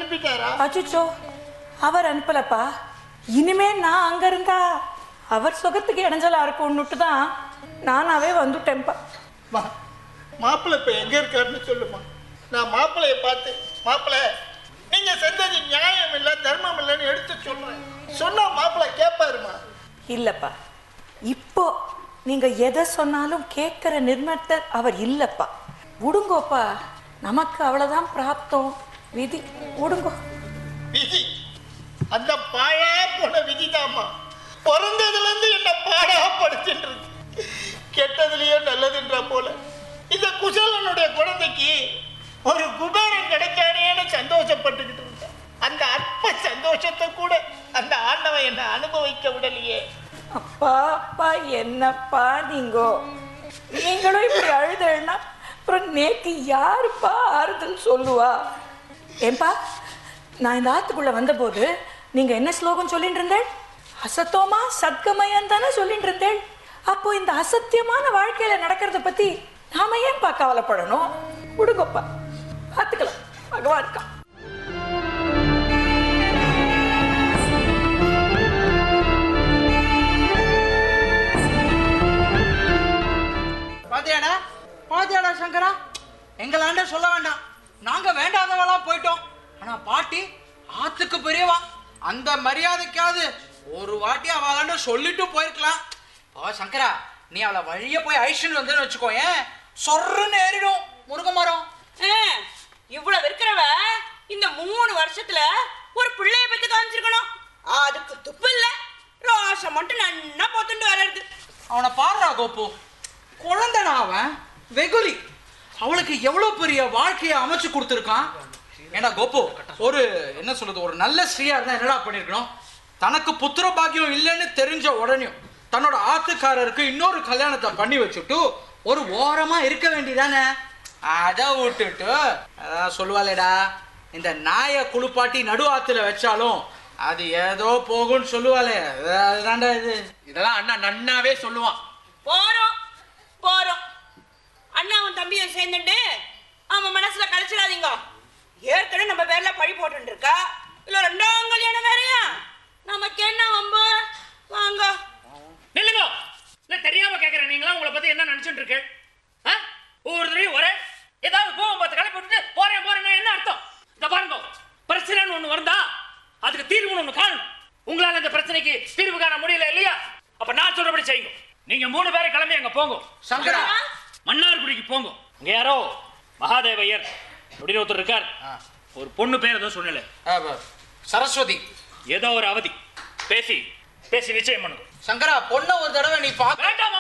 அனுப்பிட்டாரா அச்சுச்சோ அவர் அனுப்பலப்பா இனிமே நான் அங்க இருந்தா அவர் சுகத்துக்கு இடைஞ்சலா இருக்கும்னுட்டு தான் நானாவே வந்துட்டேன்ப்பா மா மாப்பிள்ளை இப்போ எங்க இருக்காருன்னு சொல்லுமா நான் மாப்பிள்ளைய பார்த்து மாப்பிள்ளை நீங்க செஞ்சது நியாயம் இல்லை தர்மம் இல்லைன்னு எடுத்து சொல்றேன் சொன்னா மாப்பிள்ளை கேட்பாருமா இல்லப்பா இப்போ நீங்க எதை சொன்னாலும் கேட்கிற நிர்மத்தர் அவர் இல்லப்பா விடுங்கோப்பா நமக்கு அவ்வளவுதான் பிராப்தம் விதி விடுங்கோ விதி அந்த பாழா போன விதிதாம்மா பிறந்ததுல இருந்து என்ன பாடா படிச்சுட்டு இருக்கு கெட்டதுலயோ நல்லதுன்ற போல இந்த குசலனுடைய குழந்தைக்கு ஒரு குபேரன் கிடைச்சானேன்னு சந்தோஷப்பட்டுக்கிட்டு இருந்தேன் அந்த அற்ப சந்தோஷத்தை கூட அந்த ஆண்டவன் என்ன அனுபவிக்க விடலையே அப்பா அப்பா என்னப்பா நீங்கோ நீங்களும் இப்படி அழுதேன்னா அப்புறம் நேக்கு யாருப்பா ஆறுதல் சொல்லுவா ஏன்பா நான் இந்த ஆத்துக்குள்ள வந்தபோது நீங்க என்ன ஸ்லோகம் சொல்லிட்டு இருந்தேன் அசத்தோமா சத்கமயம் தானே சொல்லிட்டு இருந்தேன் அப்போ இந்த அசத்தியமான வாழ்க்கையில நடக்கிறத பத்தி நாம ஏன்பா கவலைப்படணும் விடுங்கப்பா பார்த்துக்கலாம் பகவான் இருக்கான் பாத்தியாடா பாத்தியாடா சங்கரா எங்களாண்ட சொல்ல வேண்டாம் நாங்க வேண்டாதவளா போயிட்டோம் ஆனா பாட்டி ஆத்துக்கு பெரியவா அந்த மரியாதைக்காவது ஒரு வாட்டி அவளாண்ட சொல்லிட்டு போயிருக்கலாம் பா சங்கரா நீ அவளை வழிய போய் ஐஷன் வந்து வச்சுக்கோ ஏன் சொர்றன்னு ஏறிடும் முருங்க மரம் ஆ, இவ்வளவு இருக்கிறவ இந்த மூணு வருஷத்துல ஒரு பிள்ளைய பத்தி காமிச்சிருக்கணும் அதுக்கு துப்பு இல்ல ரோஷம் மட்டும் நன்னா போத்துட்டு வர்றது அவனை பாடுறா கோப்பு குழந்தைடா அவன் வெகுலி அவளுக்கு எவ்வளவு பெரிய வாழ்க்கையை அமைச்சு கொடுத்துருக்கான் ஏண்டா கோப்பு ஒரு என்ன சொல்றது ஒரு நல்ல ஸ்ரீயா இருந்தா என்னடா பண்ணிருக்கணும் தனக்கு புத்திர பாக்கியம் இல்லைன்னு தெரிஞ்ச உடனே தன்னோட ஆத்துக்காரருக்கு இன்னொரு கல்யாணத்தை பண்ணி வச்சுட்டு ஒரு ஓரமா இருக்க வேண்டியதானே அதை விட்டுட்டு அதான் சொல்லுவாளேடா இந்த நாயை குளிப்பாட்டி நடு ஆத்துல வச்சாலும் அது ஏதோ போகும்னு சொல்லுவாளே அது- அதுதான்டா இது இதெல்லாம் அண்ணா நன்னாவே சொல்லுவான் போறோம் போறோம் அண்ணாவும் தம்பியும் சேர்ந்துட்டு அவன் மனசுல கழிச்சிடாதீங்க ஏற்கனவே நம்ம பேர்ல பழி போட்டு இருக்கா இல்ல ரெண்டாம் கல்யாணம் வேறயா நமக்கு என்ன வம்பு வாங்க நில்லுங்க இல்ல தெரியாம கேக்குறேன் நீங்களா உங்களை பத்தி என்ன நினைச்சிட்டு இருக்கு ஆ? ஒவ்வொரு தடவையும் ஒரே ஏதாவது கோவம் பார்த்து கடை போட்டுட்டு போறேன் போறேன்னா என்ன அர்த்தம் இந்த பாருங்க பிரச்சனைன்னு ஒண்ணு வருதா அதுக்கு தீர்வுன்னு ஒண்ணு காணும் உங்களால இந்த பிரச்சனைக்கு தீர்வு காண முடியல இல்லையா அப்ப நான் சொல்றபடி செய்யுங்க நீங்க மூணு பேரை கிளம்பி அங்க போங்க சங்கரா மன்னார்குடிக்கு போங்க இங்க யாரோ மகாதேவையர் அப்படின்னு ஒருத்தர் இருக்கார் ஒரு பொண்ணு பேர் ஏதோ சொன்னல ஆ, சரஸ்வதி ஏதோ ஒரு அவதி பேசி பேசி நிச்சயம் பண்ணுங்க சங்கரா பொண்ணை ஒரு தடவை நீ பாக்க வேண்டாம்